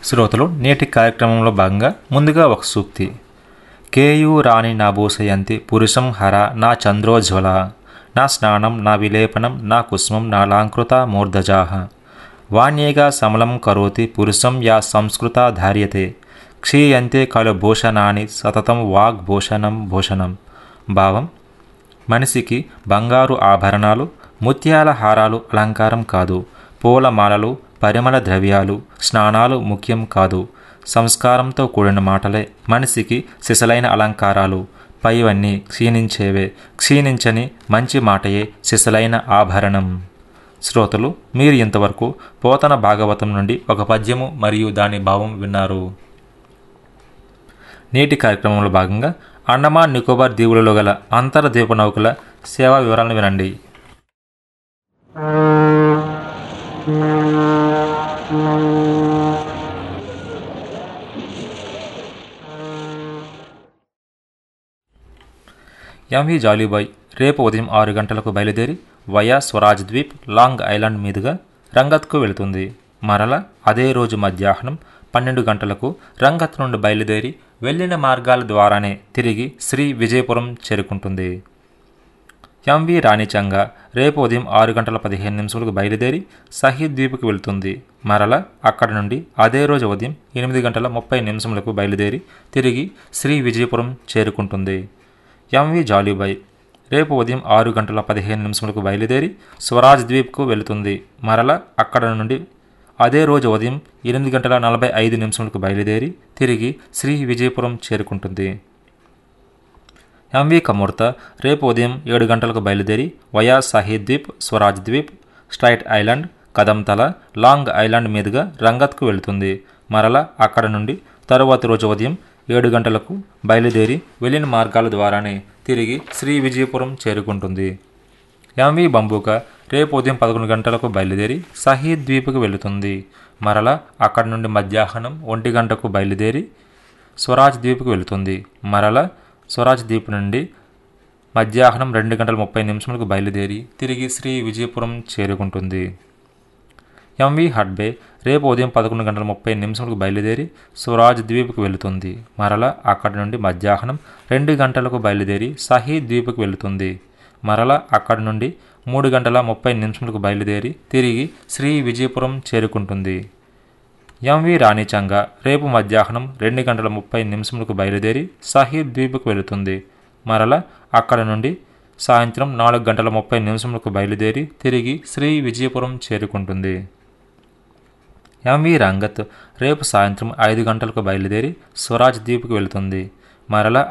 శ్రోతలు నేటి కార్యక్రమంలో భాగంగా ముందుగా ఒక సూక్తి కేయూరాణి నా భూషయంతి పురుషం హర నా చంద్రోజ్వల నా స్నానం నా విలేపనం నా కుస్మం నా లాంకృత మూర్ధజాహ వాణ్యేగా సమలం కరోతి పురుషం యా సంస్కృత ధార్యతే క్షీయంతే కలు భూషణాని సతతం వాగ్భూషణం భూషణం భావం మనిషికి బంగారు ఆభరణాలు ముత్యాల హారాలు అలంకారం కాదు పూలమాలలు పరిమళ ద్రవ్యాలు స్నానాలు ముఖ్యం కాదు సంస్కారంతో కూడిన మాటలే మనిషికి సిసలైన అలంకారాలు పైవన్నీ క్షీణించేవే క్షీణించని మంచి మాటయే సిసలైన ఆభరణం శ్రోతలు మీరు ఇంతవరకు పోతన భాగవతం నుండి ఒక పద్యము మరియు దాని భావం విన్నారు నేటి కార్యక్రమంలో భాగంగా అండమాన్ నికోబార్ దీవులలో గల అంతర్ద్వీప నౌకల సేవా వివరాలను వినండి ఎంవి జాలీబాయ్ రేపు ఉదయం ఆరు గంటలకు బయలుదేరి via Swaraj Dweep Long Island మీదుగా రంగత్కు వెళుతుంది మరల అదే రోజు మధ్యాహ్నం పన్నెండు గంటలకు రంగత్ నుండి బయలుదేరి వెళ్ళిన మార్గాల ద్వారానే తిరిగి శ్రీ విజయపురం చేరుకుంటుంది ఎంవి రాణిచంగా రేపు ఉదయం ఆరు గంటల పదిహేను నిమిషాలకు బయలుదేరి సహీద్ ద్వీప్కి వెళ్తుంది మరల అక్కడ నుండి అదే రోజు ఉదయం ఎనిమిది గంటల ముప్పై నిమిషములకు బయలుదేరి తిరిగి శ్రీ విజయపురం చేరుకుంటుంది ఎంవి జాలీబాయ్ రేపు ఉదయం ఆరు గంటల పదిహేను నిమిషములకు బయలుదేరి స్వరాజ్ ద్వీప్కు వెళుతుంది మరల అక్కడ నుండి అదే రోజు ఉదయం ఎనిమిది గంటల నలభై ఐదు నిమిషములకు బయలుదేరి తిరిగి శ్రీ విజయపురం చేరుకుంటుంది ఎంవి కమూర్త రేపు ఉదయం ఏడు గంటలకు బయలుదేరి via Shaheed Dweep Swaraj Dweep Strait Island Kadamtala Long Island మీదుగా రంగత్కు వెళుతుంది మరల అక్కడ నుండి తరువాతి రోజు ఉదయం ఏడు గంటలకు బయలుదేరి వెళ్ళిన మార్గాల ద్వారానే తిరిగి శ్రీ విజయపురం చేరుకుంటుంది ఎంవి బంబూక రేపు ఉదయం పదకొండు గంటలకు బయలుదేరి సహీద్ ద్వీప్కు వెళుతుంది మరల అక్కడ నుండి మధ్యాహ్నం ఒంటి గంటకు బయలుదేరి స్వరాజ్ ద్వీప్కు వెళుతుంది మరల స్వరాజ్ ద్వీప్ నుండి మధ్యాహ్నం రెండు గంటల ముప్పై నిమిషములకు బయలుదేరి తిరిగి శ్రీ విజయపురం చేరుకుంటుంది ఎంవి హడ్బే రేపు ఉదయం పదకొండు గంటల ముప్పై నిమిషములకు బయలుదేరి స్వరాజ్ ద్వీప్కు వెళుతుంది మరల అక్కడి నుండి మధ్యాహ్నం రెండు గంటలకు బయలుదేరి సహీద్ ద్వీప్కు వెళుతుంది మరల అక్కడి నుండి మూడు గంటల ముప్పై నిమిషములకు బయలుదేరి తిరిగి శ్రీ విజయపురం చేరుకుంటుంది ఎంవి రాణిచంగా రేపు మధ్యాహ్నం రెండు గంటల ముప్పై నిమిషములకు బయలుదేరి సహీద్ ద్వీప్కు వెళుతుంది మరల అక్కడ నుండి సాయంత్రం నాలుగు గంటల ముప్పై నిమిషములకు బయలుదేరి తిరిగి శ్రీ విజయపురం చేరుకుంటుంది ఎంవి రంగత్ రేపు సాయంత్రం ఐదు గంటలకు బయలుదేరి స్వరాజ్ ద్వీప్కి వెళుతుంది మరల